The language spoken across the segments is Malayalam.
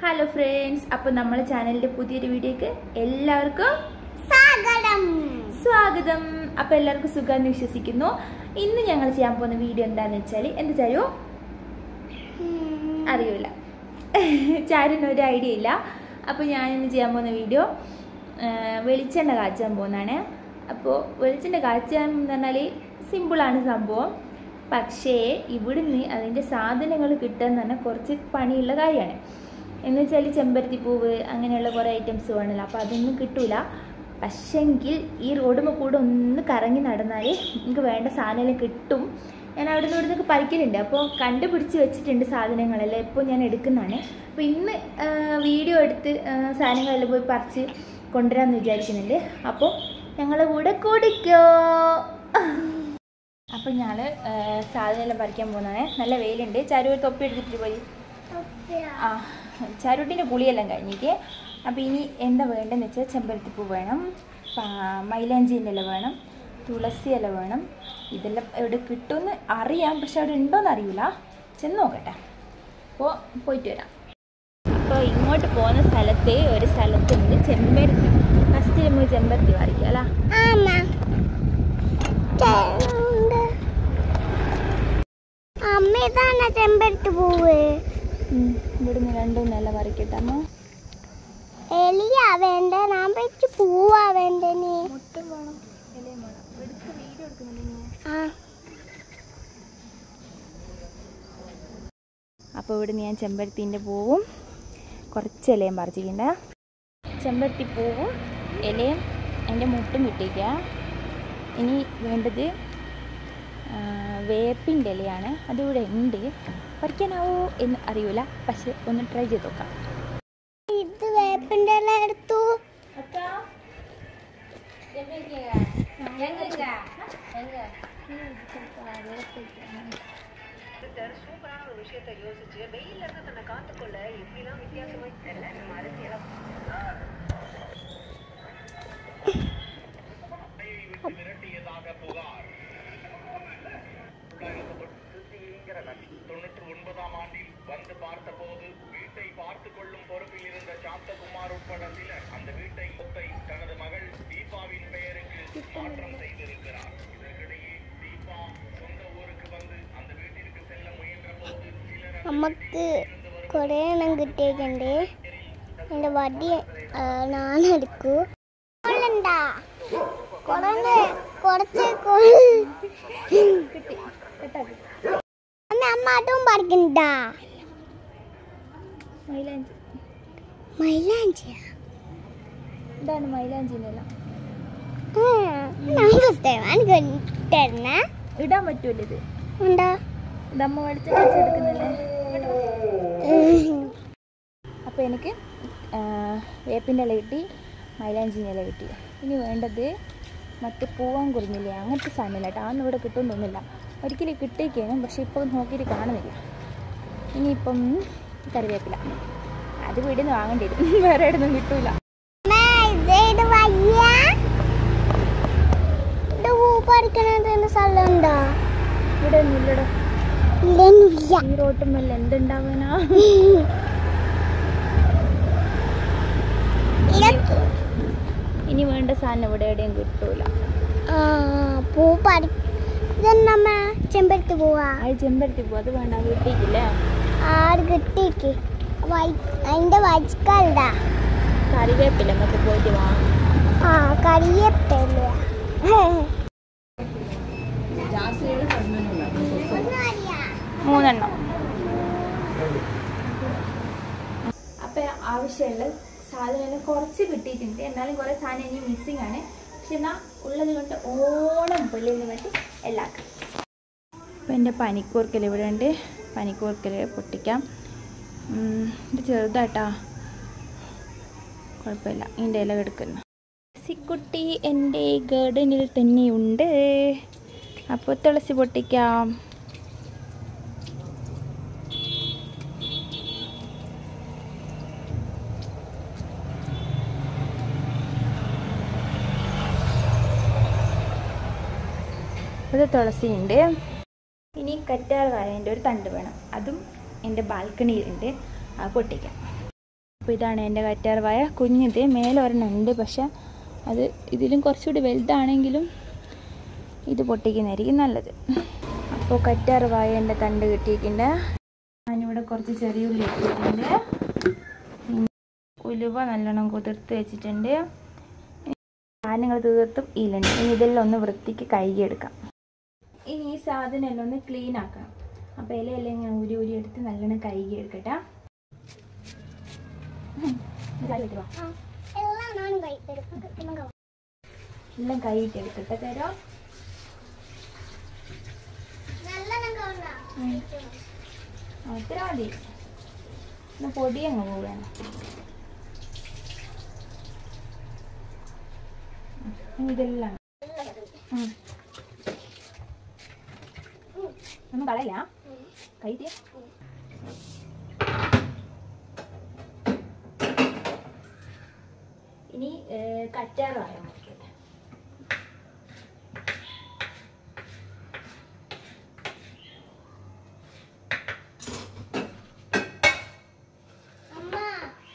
ഹലോ ഫ്രണ്ട്സ് അപ്പോൾ നമ്മുടെ ചാനലിൻ്റെ പുതിയൊരു വീഡിയോക്ക് എല്ലാവർക്കും സ്വാഗതം സ്വാഗതം അപ്പോൾ എല്ലാവർക്കും സുഖമെന്ന് വിശ്വസിക്കുന്നു ഇന്ന് ഞങ്ങൾ ചെയ്യാൻ പോകുന്ന വീഡിയോ എന്താണെന്ന് വെച്ചാൽ എന്താ ചാരു അറിയില്ല ചാരുവിന് ഒരു ഐഡിയ ഇല്ല അപ്പോൾ ഞാനിന്ന് ചെയ്യാൻ പോകുന്ന വീഡിയോ ആ, വെളിച്ചെണ്ണ കാച്ചാൻ പോകുന്നതാണ് അപ്പോൾ വെളിച്ചെണ്ണ കാച്ചാൻ എന്ന് പറഞ്ഞാൽ സിമ്പിളാണ് സംഭവം പക്ഷേ ഇവിടുന്ന് അതിൻ്റെ സാധനങ്ങൾ കിട്ടുക എന്ന് പറഞ്ഞാൽ കുറച്ച് പണിയുള്ള കാര്യമാണ് എന്ന് വെച്ചാൽ ചെമ്പരത്തി പൂവ് അങ്ങനെയുള്ള കുറേ ഐറ്റംസ് വേണമല്ലോ അപ്പോൾ അതൊന്നും കിട്ടൂല പക്ഷെങ്കിൽ ഈ റോഡുമ്പോൾ കൂടെ ഒന്ന് കറങ്ങി നടന്നാൽ നിങ്ങൾക്ക് വേണ്ട സാധനമെല്ലാം കിട്ടും ഞാൻ അവിടെ നിന്ന് ഇവിടുന്ന് പറിക്കലുണ്ട് അപ്പോൾ കണ്ടുപിടിച്ച് വെച്ചിട്ടുണ്ട് സാധനങ്ങളെല്ലാം ഇപ്പോൾ ഞാൻ എടുക്കുന്നതാണ് അപ്പോൾ ഇന്ന് ആ, വീഡിയോ എടുത്ത് ആ, സാധനങ്ങളെല്ലാം പോയി പറിച്ച് കൊണ്ടുവരാമെന്ന് വിചാരിക്കുന്നുണ്ട് അപ്പോൾ ഞങ്ങളെ കൂടെ കൂടിക്കോ അപ്പോൾ ഞാൻ സാധനമെല്ലാം പറിക്കാൻ പോകുന്നതാണ് നല്ല വെയിലുണ്ട് ചാരു ഒരു തൊപ്പി എടുത്തിട്ട് പോയി ആ ചാരുട്ടിൻ്റെ പുളിയെല്ലാം കഴിഞ്ഞിട്ട് അപ്പോൾ ഇനി എന്താ വേണ്ടതെന്ന് വെച്ചാൽ ചെമ്പരത്തിപ്പൂ വേണം പാ- മൈലാഞ്ചിൻ്റെ ഇല വേണം തുളസി ഇല വേണം ഇതെല്ലാം എവിടെ കിട്ടുമെന്ന് അറിയാം പക്ഷെ അവിടെ ഉണ്ടോയെന്ന് അറിയില്ല ചെന്ന് നോക്കട്ടെ അപ്പോൾ പോയിട്ട് വരാം അപ്പോൾ ഇങ്ങോട്ട് പോകുന്ന സ്ഥലത്ത് ഒരു സ്ഥലത്തുണ്ട് ചെമ്പരത്തി ഫസ്റ്റ് നമുക്ക് ചെമ്പരത്തി പറിക്കാം അല്ല ആമ ചെണ്ട്. അമ്മ ഇതാണ് ചെമ്പരത്തി പൂവ് ഇവിടുന്ന് രണ്ടും നില പറിക്കട്ടെ അമ്മ എലിയാ വേണ്ട ഞാൻ വെച്ച് പൂവാ വേണ്ട നീ മുട്ടും വേണം ഇലയും വേണം എടുത്ത് വീഡിയോ എടുക്കുന്നുണ്ട് ആ അപ്പോൾ ഇവിടുന്ന് ഞാൻ ചെമ്പരത്തിൻ്റെ പൂവും കുറച്ച് ഇലയും പറിച്ചിട്ടുണ്ട് ചെമ്പരത്തി പൂവും ഇലയും അതിൻ്റെ മുട്ടും കിട്ടിക്കുക ഇനി വേണ്ടത് ആ, വേപ്പിൻ്റെ ഇലയാണ് അതിവിടെ ഉണ്ട് പറിക്കാനാവോ എന്ന് അറിയില്ല പക്ഷെ ഒന്ന് ട്രൈ ചെയ്ത് നോക്കാം ഇത് വേപ്പിന്റെ ഇല എടുത്തു தொண்ணூற்று ஒன்பதாம் ஆண்டில் வந்து பார்த்தபோது வீட்டை பார்த்துக் கொள்ளும் பொறுப்பில் இருந்த சாந்தகுமார் உட்பட சிலர் அந்த வீட்டை சொத்தை தனது மகள் தீபாவின் பெயருக்கு மாற்றம் செய்திருக்கிறார் இதற்கிடையே தீபா சொந்த ஊருக்கு வந்து அந்த வீட்டிற்கு செல்ல முயன்ற போது சிலர் നമുക്ക് കുറേ എണ്ണം കിട്ടിയിട്ടുണ്ട് എൻ്റെ വടി ഞാനെടുക്കൂ കൊള്ളണ്ടാ കുറഞ്ഞ് കുറച്ച് അമ്മ അമ്മ അതും പറിക്കണ്ടാ മൈലാഞ്ചി മൈലാഞ്ചിയാ ഇതാണ് മൈലാഞ്ചിൻ്റെ ഇല നമസ്തേ തരണ ഇടാൻ പറ്റൂല ഇത് ഉണ്ടോ ഇതമ്മ വെളിച്ചം വെച്ചെടുക്കുന്നില്ലേ അപ്പോൾ എനിക്ക് ആ, വേപ്പിൻ്റെ ഇല കിട്ടി മൈലാഞ്ചിൻ്റെ ഇല കിട്ടി ഇനി വേണ്ടത് മറ്റേ പൂവാൻ കുറിഞ്ഞില്ലേ അങ്ങനത്തെ സാധനമില്ല കേട്ടോ അതൊന്നും ഇവിടെ കിട്ടുമെന്ന് തോന്നുന്നില്ല ഒരിക്കലും കിട്ടിയേക്കാനും പക്ഷെ ഇപ്പോൾ നോക്കിയിട്ട് കാണുന്നില്ല ഇനിയിപ്പം കറിവേപ്പില അത് വീട്ടിൽ നിന്ന് വാങ്ങേണ്ടി വരും വേറെ എവിടെ നിന്നും കിട്ടൂല അമ്മ, ഇത് ഇത് വയ്യ ഇത് പൂ പറിക്കണതിന് സ്ഥലമുണ്ടോ ഇവിടെ ഒന്നും ഇല്ലടോ ഇല്ലെന്നില്ല ഈ റോട്ടുമല്ല എന്തുണ്ടാവാനാ ഇതൊക്കെ ഇനി വേണ്ട സാധനം ഇവിടെ എവിടെയും കിട്ടൂല ആ, പൂ പറി ഇതെന്നമ്മ ചെമ്പരത്തി പോവാ അത് ചെമ്പരത്തി പൂ അത് വേണ്ട അത് കിട്ടിയിട്ടില്ലേ ആട് കിട്ടിക്ക് അതിന്റെ വച്ചിക്കണ്ടാ കറിവേപ്പില നമുക്ക് പോയിട്ട് വാങ്ങാം ആ കരിയപ്പല്ല മൂന്നെണ്ണം അപ്പം ആവശ്യമുള്ള സാധനം കുറച്ച് കിട്ടിയിട്ടുണ്ട് എന്നാലും കുറേ സാധനം ഇനി മിസ്സിങ് ആണ് പക്ഷെ എന്നാൽ ഉള്ളത് കൊണ്ട് ഓണം പുള്ളിന്ന് വേണ്ടി എല്ലാവർക്കും അപ്പം എൻ്റെ പനിക്കൂർക്കൽ ഇവിടെ ഉണ്ട് പനിക്കൂർക്കൽ പൊട്ടിക്കാം ഉം, ഇത് ചെറുതാട്ടാ കുഴപ്പമില്ല ഇതിൻ്റെ ഇല എടുക്കുന്നു സിക്കുട്ടി എൻ്റെ ഗാർഡനിൽ തന്നെയുണ്ട് അപ്പോൾ തുളസി പൊട്ടിക്കാം ഇത് തുളസി ഉണ്ട് ഇനി കറ്റാർ വാഴേൻ്റെ ഒരു തണ്ട് വേണം അതും എൻ്റെ ബാൽക്കണിയിലുണ്ട് അത് പൊട്ടിക്കാം അപ്പോൾ ഇതാണ് എൻ്റെ കറ്റാർവായ കുഞ്ഞിത് മേലെ ഒരെണ്ണം ഉണ്ട് പക്ഷെ അത് ഇതിലും കുറച്ചുകൂടി വലുതാണെങ്കിലും ഇത് പൊട്ടിക്കുന്നതായിരിക്കും നല്ലത് അപ്പോൾ കറ്റാർവായ എൻ്റെ തണ്ട് കിട്ടിയിട്ടുണ്ട് ഞാനിവിടെ കുറച്ച് ചെറിയ ഉള്ളി ഇട്ടിട്ടുണ്ട് പിന്നെ ഉലുവ നല്ലോണം കുതിർത്ത് വെച്ചിട്ടുണ്ട് സാധനങ്ങൾ തീർത്തും ഇതിലുണ്ട് ഇനി ഇതെല്ലാം ഒന്ന് വൃത്തിക്ക് കഴുകിയെടുക്കാം ഇനി ഈ സാധനം എല്ലാം ഒന്ന് ക്ലീൻ ആക്കണം അപ്പോൾ ഇലയെല്ലാം ഇങ്ങനെ ഊരി ഊരി എടുത്ത് നല്ലോണം കഴുകിയെടുക്കട്ടെ ഉം. ഇത് കഴുകിയിട്ട് വാ. എല്ലാം ഞാനും കഴിക്കും എല്ലാം കഴുകിയിട്ട് എടുക്കട്ടെ തരോ നല്ലോണം കാണാം അത്ര മതി എന്നാ പൊടി അങ്ങ് പോവുകയാണ് ഇനി ഇതെല്ലാം ഉം. ഒന്നും കളയില്ല കഴിച്ച് ഇനി കറ്റാറായ മുറിക്കട്ടെ അമ്മ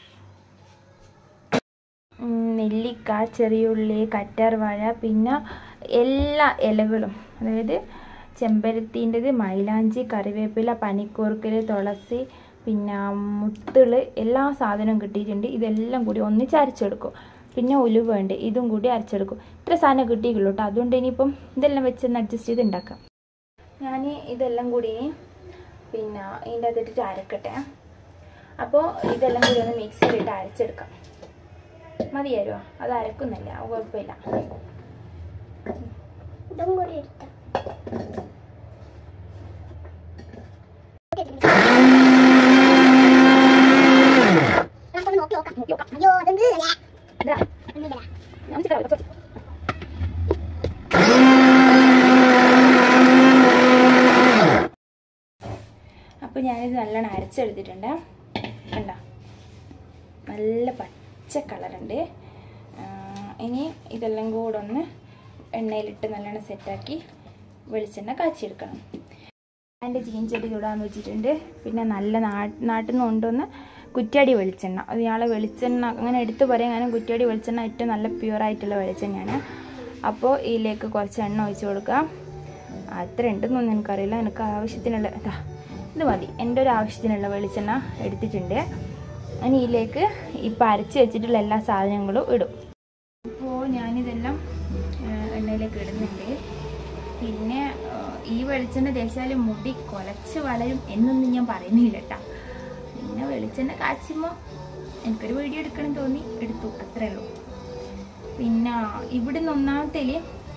ഉം, നെല്ലിക്ക ചെറിയുള്ളി കറ്റാർവാഴ പിന്നെ എല്ലാ ഇലകളും അതായത് ചെമ്പരത്തിൻ്റെത് മൈലാഞ്ചി കറിവേപ്പില പനിക്കൂർക്കൽ തുളസി പിന്നെ മുത്തിള് എല്ലാ സാധനവും കിട്ടിയിട്ടുണ്ട് ഇതെല്ലാം കൂടി ഒന്നിച്ച് അരച്ചെടുക്കും പിന്നെ ഉലുവ ഉണ്ട് ഇതും കൂടി അരച്ചെടുക്കും ഇത്ര സാധനം കിട്ടിയിട്ടുള്ളൂ കേട്ടോ അതുകൊണ്ട് ഇനിയിപ്പം ഇതെല്ലാം വെച്ചൊന്ന് അഡ്ജസ്റ്റ് ചെയ്ത് ഉണ്ടാക്കാം ഞാൻ ഇതെല്ലാം കൂടി പിന്നെ ഇതിൻ്റെ അകത്തിട്ടിട്ട് അരക്കട്ടെ അപ്പോൾ ഇതെല്ലാം കൂടി ഒന്ന് മിക്സിയിലിട്ട് അരച്ചെടുക്കാം മതിയായിരുമോ അത് അരക്കുന്നില്ല അത് കുഴപ്പമില്ല ഇതും കൂടി എടുത്ത നോക്കി നോക്കാം അയ്യോ അതെന്ത് ഇതാ, ഞാൻ ഇച്ചിരി വെള്ളം കുറച്ച്. അപ്പോൾ ഞാനിത് നല്ലോണം അരച്ചെടുത്തിട്ടുണ്ട് കണ്ട നല്ല പച്ച കളറുണ്ട് ആ, ഇനി ഇതെല്ലാം കൂടെ ഒന്ന് എണ്ണയിലിട്ട് നല്ലോണം സെറ്റാക്കി വെളിച്ചെണ്ണ കാച്ചിയെടുക്കണം എൻ്റെ ചീൻചട്ടി ചൂടാൻ വെച്ചിട്ടുണ്ട് പിന്നെ നല്ല നാ നാട്ടിൽ നിന്ന് കൊണ്ടുവന്ന് കുറ്റ്യാടി വെളിച്ചെണ്ണ അത് ഇയാളെ വെളിച്ചെണ്ണ അങ്ങനെ എടുത്തു പറയാൻ കാരണം കുറ്റ്യാടി വെളിച്ചെണ്ണ ഏറ്റവും നല്ല പ്യുവറായിട്ടുള്ള വെളിച്ചെണ്ണയാണ് അപ്പോൾ ഇതിലേക്ക് കുറച്ച് എണ്ണ ഒഴിച്ച് കൊടുക്കാം അത്ര ഉണ്ടെന്നൊന്നും എനിക്കറിയില്ല എനിക്ക് ആവശ്യത്തിനുള്ള ഇതാ ഇത് മതി എൻ്റെ ഒരു ആവശ്യത്തിനുള്ള വെളിച്ചെണ്ണ എടുത്തിട്ടുണ്ട് ഇനി ഇതിലേക്ക് ഇപ്പം അരച്ച് വെച്ചിട്ടുള്ള എല്ലാ സാധനങ്ങളും ഇടും അപ്പോൾ ഞാനിതെല്ലാം ആ, എണ്ണയിലേക്ക് ഇടുന്നുണ്ട് പിന്നെ ആ, ഈ വെളിച്ചെണ്ണ തേച്ചാൽ മുടി കുലച്ച് വളരും എന്നൊന്നും ഞാൻ പറയുന്നില്ല കേട്ടോ പിന്നെ വെളിച്ചെണ്ണ കാച്ചുമ്പോൾ എനിക്കൊരു വീഡിയോ എടുക്കണം തോന്നി എടുത്തു അത്രേ ഉള്ളൂ പിന്നെ ഇവിടുന്ന് ഒന്നാമത്തേല്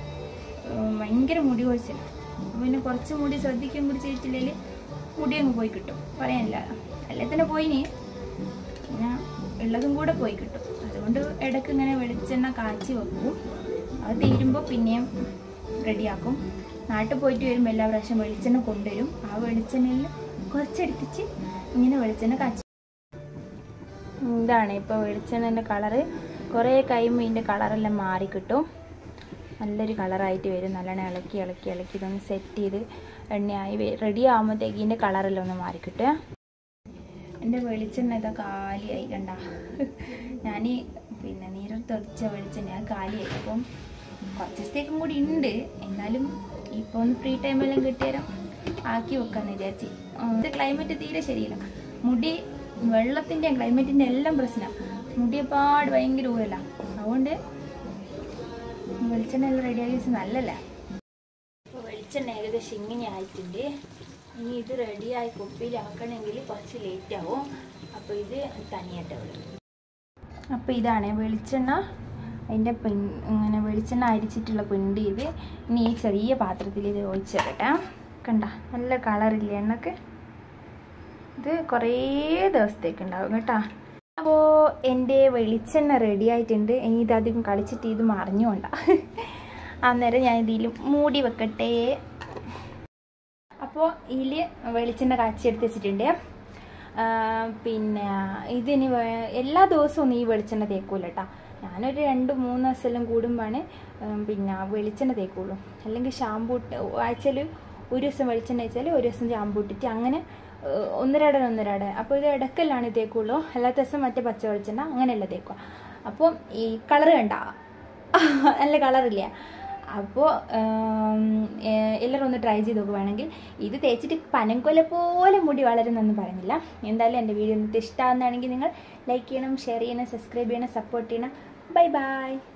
ഭയങ്കര മുടി കൊഴിച്ചില്ല പിന്നെ കുറച്ച് മുടി ശ്രദ്ധിക്കുകയും കൂടി ചെയ്തിട്ടില്ലെങ്കിൽ മുടി അങ്ങ് പോയി കിട്ടും പറയാനില്ല അല്ലേ തന്നെ പോയിനി പിന്നെ ഉള്ളതും കൂടെ പോയി കിട്ടും അതുകൊണ്ട് ഇടയ്ക്ക് ഇങ്ങനെ വെളിച്ചെണ്ണ കാച്ചി വെക്കും അത് തീരുമ്പോൾ പിന്നെയും റെഡിയാക്കും നാട്ടിൽ പോയിട്ട് വരുമ്പോൾ എല്ലാ പ്രാവശ്യം വെളിച്ചെണ്ണ കൊണ്ടുവരും ആ വെളിച്ചെണ്ണയിൽ കുറച്ചെടുത്തിച്ച് ഇങ്ങനെ വെളിച്ചെണ്ണ കാച്ചി ഇതാണ് ഇപ്പോൾ വെളിച്ചെണ്ണൻ്റെ കളറ് കുറേ കഴിയുമ്പോൾ ഇതിൻ്റെ കളറെല്ലാം മാറി കിട്ടും നല്ലൊരു കളറായിട്ട് വരും നല്ലോണം ഇളക്കി ഇളക്കി ഇളക്കി ഇതൊന്ന് സെറ്റ് ചെയ്ത് എണ്ണയായി റെഡി ആകുമ്പോഴത്തേക്ക് ഇതിൻ്റെ കളറെല്ലാം ഒന്ന് മാറി കിട്ടുക എൻ്റെ വെളിച്ചെണ്ണ ഇതാ കാലിയായി കണ്ട ഞാൻ പിന്നെ നീരിൽ തെറിച്ച വെളിച്ചെണ്ണ അത് കാലിയായി അപ്പം കുറച്ച് ദിവസത്തേക്കും കൂടി ഉണ്ട് എന്നാലും ഇപ്പോൾ ഒന്ന് ഫ്രീ ടൈമെല്ലാം കിട്ടിയാലും ആക്കി വെക്കാമെന്ന് വിചാരിച്ച് ഇത് ക്ലൈമറ്റ് തീരെ ശരിയില്ല മുടി വെള്ളത്തിൻ്റെയും ക്ലൈമറ്റിൻ്റെ എല്ലാം പ്രശ്നം മുടിയെപ്പാട് ഭയങ്കര ഊരല്ല അതുകൊണ്ട് വെളിച്ചെണ്ണ എല്ലാം റെഡി ആക്കി നല്ലല്ല വെളിച്ചെണ്ണ ഏകദേശം ഇങ്ങനെ ആയിട്ടുണ്ട് ഇനി ഇത് റെഡിയായി കുപ്പിയിലാക്കണമെങ്കിൽ കുറച്ച് ലേറ്റ് ആവും അപ്പോൾ ഇത് തനിയായിട്ട് വിടും അപ്പോൾ ഇതാണ് വെളിച്ചെണ്ണ അതിൻ്റെ പിൻ ഇങ്ങനെ വെളിച്ചെണ്ണ അരിച്ചിട്ടുള്ള പിണ്ടി ഇത് ഇനി ഈ ചെറിയ പാത്രത്തിൽ ഇത് ഒഴിച്ചിടട്ടെ കണ്ട നല്ല കളറില്ലേ എണ്ണക്ക് ഇത് കുറേ ദിവസത്തേക്ക് ഉണ്ടാവും കേട്ടോ അപ്പോൾ എൻ്റെ വെളിച്ചെണ്ണ റെഡി ആയിട്ടുണ്ട് ഇനി ഇത് അധികം കളിച്ചിട്ട് ഇത് മറിഞ്ഞുകൊണ്ട അന്നേരം ഞാൻ ഇതിൽ മൂടി വെക്കട്ടെ അപ്പോൾ ഇതിൽ വെളിച്ചെണ്ണ കാച്ചിയെടുത്ത് വെച്ചിട്ടുണ്ട് ആ, പിന്നെ ഇതിന് വേ- എല്ലാ ദിവസവും ഒന്നും ഈ വെളിച്ചെണ്ണ തേക്കൂല കേട്ടോ ഞാനൊരു രണ്ട് മൂന്ന് ദിവസമെല്ലാം കൂടുമ്പോഴാണ് ഉം, പിന്നെ വെളിച്ചെണ്ണ തേക്കുള്ളൂ അല്ലെങ്കിൽ ഷാമ്പൂ ഇട്ട് ആഴ്ചയിൽ ഒരു ദിവസം വെളിച്ചെണ്ണ വെച്ചാൽ ഒരു ദിവസം ഷാമ്പൂ ഇട്ടിട്ട് അങ്ങനെ ഏഹ്, ഒന്നരാടൻ ഒന്നരാടൻ അപ്പോൾ ഇത് ഇടക്കല്ലാണ് തേക്കുള്ളൂ അല്ലാത്ത ദിവസം മറ്റേ പച്ച വെളിച്ചെണ്ണ അങ്ങനെയല്ല തേക്കുക അപ്പോൾ ഈ കളർ കണ്ട നല്ല കളറില്ല അപ്പോൾ എല്ലാവരും ഒന്ന് ട്രൈ ചെയ്ത് നോക്കുവാണെങ്കിൽ ഇത് തേച്ചിട്ട് പനംകൊല പോലെ മുടി വളരുന്നൊന്നും പറയുന്നില്ല എന്തായാലും എൻ്റെ വീഡിയോ നിങ്ങൾക്ക് ഇഷ്ടമാകുന്നതാണെങ്കിൽ നിങ്ങൾ ലൈക്ക് ചെയ്യണം ഷെയർ ചെയ്യണം സബ്സ്ക്രൈബ് ചെയ്യണം സപ്പോർട്ട് ചെയ്യണം ബൈ ബൈ